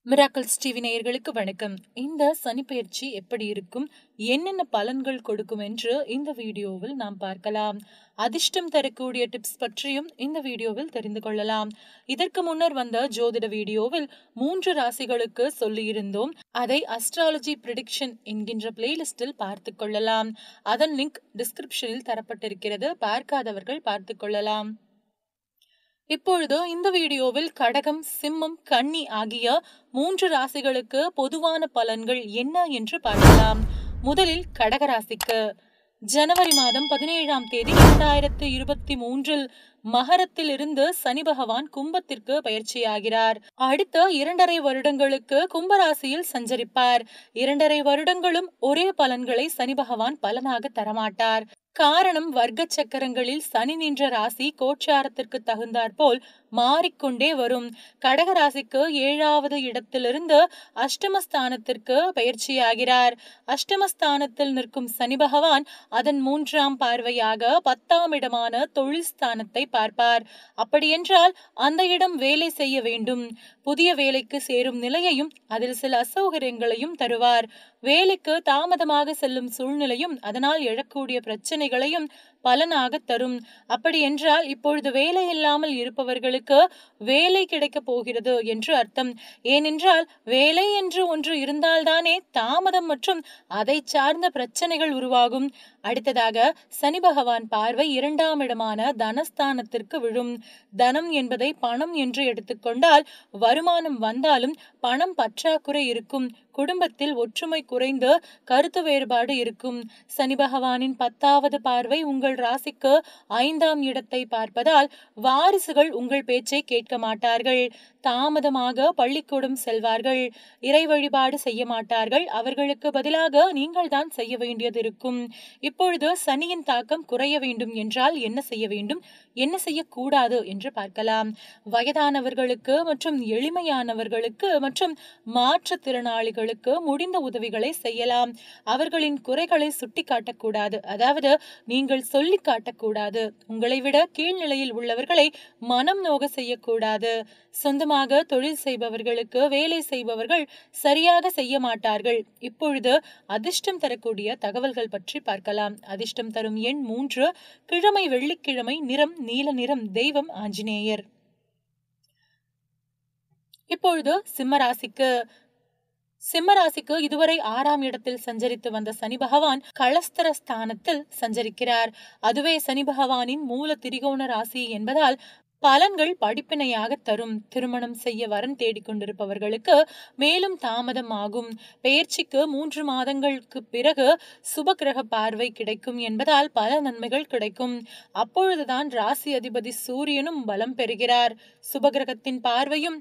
miracles TV நேயர்களுக்கு வணக்கம் இந்த சனிப்பெயர்ச்சி எப்படி இருக்கும் என்னென்ன பலன்கள் கொடுக்கும் என்று இந்த வீடியோவில் நாம் பார்க்கலாம் அதிர்ஷ்டம் தரக்கூடிய டிப்ஸ் பற்றியும் இந்த வீடியோவில் தெரிந்து கொள்ளலாம் இதற்கு முன்னர் வந்த ஜோதிட வீடியோவில் மூன்று ராசிகளுக்கு சொல்லியிருந்தோம் அதை அஸ்ட்ராலஜி ப்ரிடிக்ஷன் என்கின்ற பிளேலிஸ்டில் பார்த்து கொள்ளலாம் அதன் லிங்க் டிஸ்கிரிப்ஷனில் தரப்பட்டிருக்கிறது பார்க்காதவர்கள் பார்த்து கொள்ளலாம் இப்பொழுது இந்த வீடியோவில் கடகம் சிம்மம் கன்னி ஆகிய மூன்று ராசிகளுக்கு பொதுவான பலன்கள் என்ன என்று பார்க்கலாம் முதலில் கடக ராசிக்கு ஜனவரி மாதம் பதினேழாம் தேதி இரண்டாயிரத்து இருபத்தி மூன்றில் மகரத்தில் இருந்து சனி பகவான் கும்பத்திற்கு பயிற்சியாகிறார் அடுத்த இரண்டரை வருடங்களுக்கு கும்பராசியில் சஞ்சரிப்பார் இரண்டரை வருடங்களும் ஒரே பலன்களை சனி பகவான் பலனாக தரமாட்டார் காரணம் வர்க்க சக்கரங்களில் சனி நின்ற ராசி கோச்சாரத்திற்கு தகுந்தாற்போல் மாறிக்கொண்டே வரும் கடக ராசிக்கு ஏழாவது இடத்திலிருந்து அஷ்டமஸ்தானத்திற்கு பயிற்சியாகிறார் அஷ்டமஸ்தானத்தில் நிற்கும் சனி பகவான் அதன் மூன்றாம் பார்வையாக பத்தாம் இடமான தொழில் ஸ்தானத்தை பார்ப்பார் அப்படியென்றால் அந்த இடம் வேலை செய்ய வேண்டும் புதிய வேலைக்கு சேரும் நிலையையும் அதில் சில அசௌகரியங்களையும் தருவார் வேலைக்கு தாமதமாக செல்லும் சூழ்நிலையும் அதனால் எழக்கூடிய பிரச்சனைகளையும் பலனாக தரும் அப்படி என்றால் இப்பொழுது வேலை இல்லாமல் இருப்பவர்களுக்கு வேலை கிடைக்கப் போகிறது என்று அர்த்தம் ஏனென்றால் வேலை என்று ஒன்று இருந்தால்தானே தாமதம் மற்றும் அதை சார்ந்த பிரச்சனைகள் உருவாகும் அடுத்ததாக சனி பகவான் பார்வை இரண்டாம் இடமான தனஸ்தானத்திற்கு விழும் தனம் என்பதை பணம் என்று எடுத்துக்கொண்டால் வருமானம் வந்தாலும் பணம் பற்றாக்குறை இருக்கும் குடும்பத்தில் ஒற்றுமை குறைந்து கருத்து வேறுபாடு இருக்கும் சனி பகவானின் பத்தாவது பார்வை உங்கள் ராசிக்கு ஐந்தாம் இடத்தை பார்ப்பதால் வாரிசுகள் உங்கள் பேச்சை கேட்க மாட்டார்கள் தாமதமாக பள்ளிக்கூடம் செல்வார்கள் இறை வழிபாடு செய்ய மாட்டார்கள் அவர்களுக்கு பதிலாக நீங்கள் தான் செய்ய வேண்டியது இருக்கும் இப்பொழுது சனியின் தாக்கம் குறைய வேண்டும் என்றால் என்ன செய்ய வேண்டும் என்ன செய்யக்கூடாது என்று பார்க்கலாம் வயதானவர்களுக்கு மற்றும் எளிமையானவர்களுக்கு மற்றும் மாற்றுத்திறனாளிகளுக்கு முடிந்த உதவிகளை செய்யலாம் அவர்களின் குறைகளை சுட்டி காட்டக்கூடாது அதாவது நீங்கள் சொல்லி காட்டக்கூடாது உங்களை விட கீழ்நிலையில் உள்ளவர்களை மனம் நோக செய்யக்கூடாது சொந்தமாக தொழில் செய்பவர்களுக்கு வேலை செய்பவர்கள் சரியாக செய்ய மாட்டார்கள் இப்பொழுது அதிர்ஷ்டம் தரக்கூடிய தகவல்கள் பற்றி பார்க்கலாம் அதிர்ஷ்டம் தரும் எண் மூன்று கிழமை வெள்ளிக்கிழமை நிறம் நீல நிறம் தெய்வம் ஆஞ்சநேயர் இப்பொழுது சிம்மராசிக்கு சிம்மராசிக்கு இதுவரை ஆறாம் இடத்தில் சஞ்சரித்து வந்த சனி பகவான் களஸ்தர ஸ்தானத்தில் சஞ்சரிக்கிறார் அதுவே சனி பகவானின் மூல திரிகோண ராசி என்பதால் பலன்கள் படிப்பினையாக தரும் திருமணம் செய்ய வரன் தேடிக்கொண்டிருப்பவர்களுக்கு மேலும் தாமதம் ஆகும் பெயர்ச்சிக்கு மூன்று மாதங்களுக்கு பிறகு சுப கிரக பார்வை கிடைக்கும் என்பதால் பல நன்மைகள் கிடைக்கும் அப்பொழுதுதான் ராசி அதிபதி சூரியனும் பலம் பெறுகிறார் சுபகிரகத்தின் பார்வையும்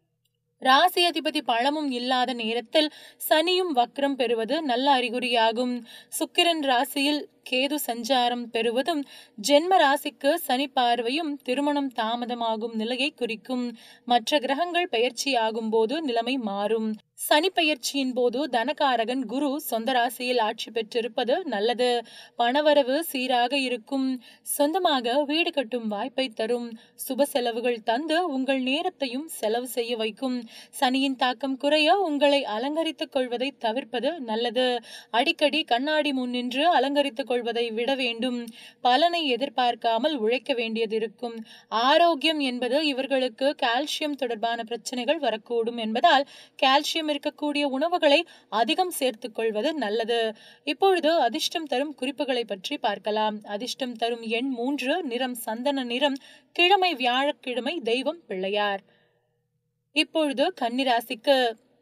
ராசி அதிபதி பழமும் இல்லாத நேரத்தில் சனியும் வக்ரம் பெறுவது நல்ல அறிகுறியாகும் சுக்கிரன் ராசியில் கேது சஞ்சாரம் பெறுவதும் ஜென்ம ராசிக்கு சனி பார்வையும் திருமணம் தாமதமாகும் நிலையை குறிக்கும் மற்ற கிரகங்கள் பயிற்சியாகும் போது நிலைமை மாறும் சனி பயிற்சியின் போது தனகாரகன் குரு சொந்த ராசியில் ஆட்சி பெற்றிருப்பது நல்லது பணவரவு சீராக இருக்கும் சொந்தமாக வீடு கட்டும் வாய்ப்பை தரும் சுப செலவுகள் தந்து உங்கள் நேரத்தையும் செலவு செய்ய வைக்கும் சனியின் தாக்கம் குறைய உங்களை அலங்கரித்துக் கொள்வதை தவிர்ப்பது நல்லது அடிக்கடி கண்ணாடி முன் நின்று அலங்கரித்துக் கொள்வதை விட வேண்டும் பலனை எதிர்பார்க்காமல் உழைக்க வேண்டியது இருக்கும் ஆரோக்கியம் என்பது இவர்களுக்கு கால்சியம் தொடர்பான பிரச்சனைகள் வரக்கூடும் என்பதால் கால்சியம் இருக்கக்கூடிய உணவுகளை அதிகம் சேர்த்துக் கொள்வது நல்லது இப்பொழுது அதிர்ஷ்டம் தரும் குறிப்புகளை பற்றி பார்க்கலாம் அதிர்ஷ்டம் தரும் எண் மூன்று நிறம் சந்தன நிறம் கிழமை வியாழக்கிழமை தெய்வம் பிள்ளையார் இப்பொழுது கன்னிராசிக்கு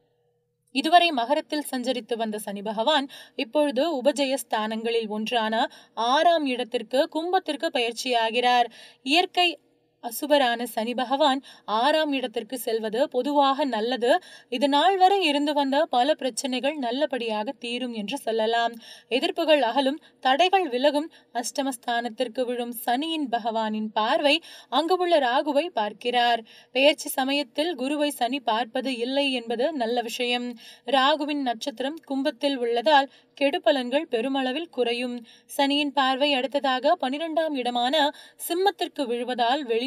இதுவரை மகரத்தில் சஞ்சரித்து வந்த சனி பகவான் இப்பொழுது உபஜய ஸ்தானங்களில் ஒன்றான ஆறாம் இடத்திற்கு கும்பத்திற்கு பயிற்சியாகிறார் இயற்கை அசுபரான சனி பகவான் ஆறாம் இடத்திற்கு செல்வது பொதுவாக நல்லது இது நாள் வரை இருந்து வந்த பல பிரச்சனைகள் நல்லபடியாக தீரும் என்று சொல்லலாம் எதிர்ப்புகள் அகலும் தடைகள் விலகும் அஷ்டமஸ்தானத்திற்கு விழும் சனியின் பகவானின் பார்வை அங்கு உள்ள ராகுவை பார்க்கிறார் பெயர்ச்சி சமயத்தில் குருவை சனி பார்ப்பது இல்லை என்பது நல்ல விஷயம் ராகுவின் நட்சத்திரம் கும்பத்தில் உள்ளதால் கெடுபலன்கள் பெருமளவில் குறையும் சனியின் பார்வை அடுத்ததாக பனிரெண்டாம் இடமான சிம்மத்திற்கு விழுவதால் வெளி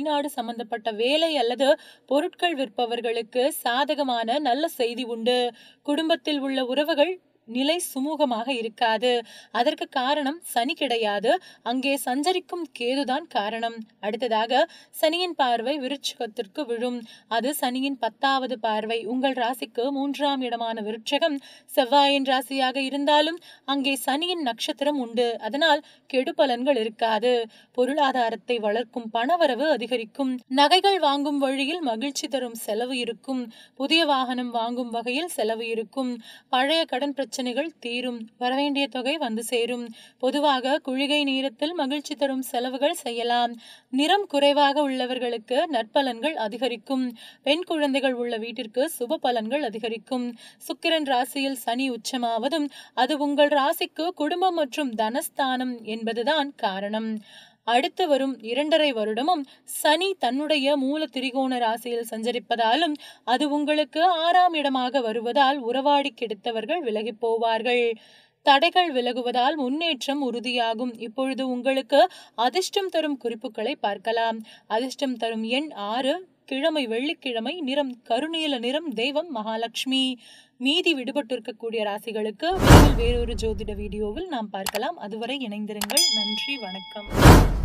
வெளிநாடு சம்பந்தப்பட்ட வேலை அல்லது பொருட்கள் விற்பவர்களுக்கு சாதகமான நல்ல செய்தி உண்டு குடும்பத்தில் உள்ள உறவுகள் நிலை சுமூகமாக இருக்காது அதற்கு காரணம் சனி கிடையாது அங்கே சஞ்சரிக்கும் கேதுதான் காரணம் அடுத்ததாக சனியின் பார்வை விருட்சகத்திற்கு விழும் அது சனியின் பத்தாவது பார்வை உங்கள் ராசிக்கு மூன்றாம் இடமான விருட்சகம் செவ்வாயின் ராசியாக இருந்தாலும் அங்கே சனியின் நட்சத்திரம் உண்டு அதனால் கெடு பலன்கள் இருக்காது பொருளாதாரத்தை வளர்க்கும் பணவரவு அதிகரிக்கும் நகைகள் வாங்கும் வழியில் மகிழ்ச்சி தரும் செலவு இருக்கும் புதிய வாகனம் வாங்கும் வகையில் செலவு இருக்கும் பழைய கடன் பிரச்சனைகள் தீரும் வரவேண்டிய தொகை வந்து சேரும் பொதுவாக குழிகை நேரத்தில் மகிழ்ச்சி தரும் செலவுகள் செய்யலாம் நிறம் குறைவாக உள்ளவர்களுக்கு நற்பலன்கள் அதிகரிக்கும் பெண் குழந்தைகள் உள்ள வீட்டிற்கு சுப பலன்கள் அதிகரிக்கும் சுக்கிரன் ராசியில் சனி உச்சமாவதும் அது உங்கள் ராசிக்கு குடும்பம் மற்றும் தனஸ்தானம் என்பதுதான் காரணம் அடுத்து வரும் இரண்டரை வருடமும் சனி தன்னுடைய மூல திரிகோண ராசியில் சஞ்சரிப்பதாலும் அது உங்களுக்கு ஆறாம் இடமாக வருவதால் உறவாடி கெடுத்தவர்கள் விலகி போவார்கள் தடைகள் விலகுவதால் முன்னேற்றம் உறுதியாகும் இப்பொழுது உங்களுக்கு அதிர்ஷ்டம் தரும் குறிப்புகளை பார்க்கலாம் அதிர்ஷ்டம் தரும் எண் ஆறு கிழமை வெள்ளிக்கிழமை நிறம் கருநீல நிறம் தெய்வம் மகாலட்சுமி மீதி விடுபட்டிருக்கக்கூடிய ராசிகளுக்கு விரைவில் வேறொரு ஜோதிட வீடியோவில் நாம் பார்க்கலாம் அதுவரை இணைந்திருங்கள் நன்றி வணக்கம்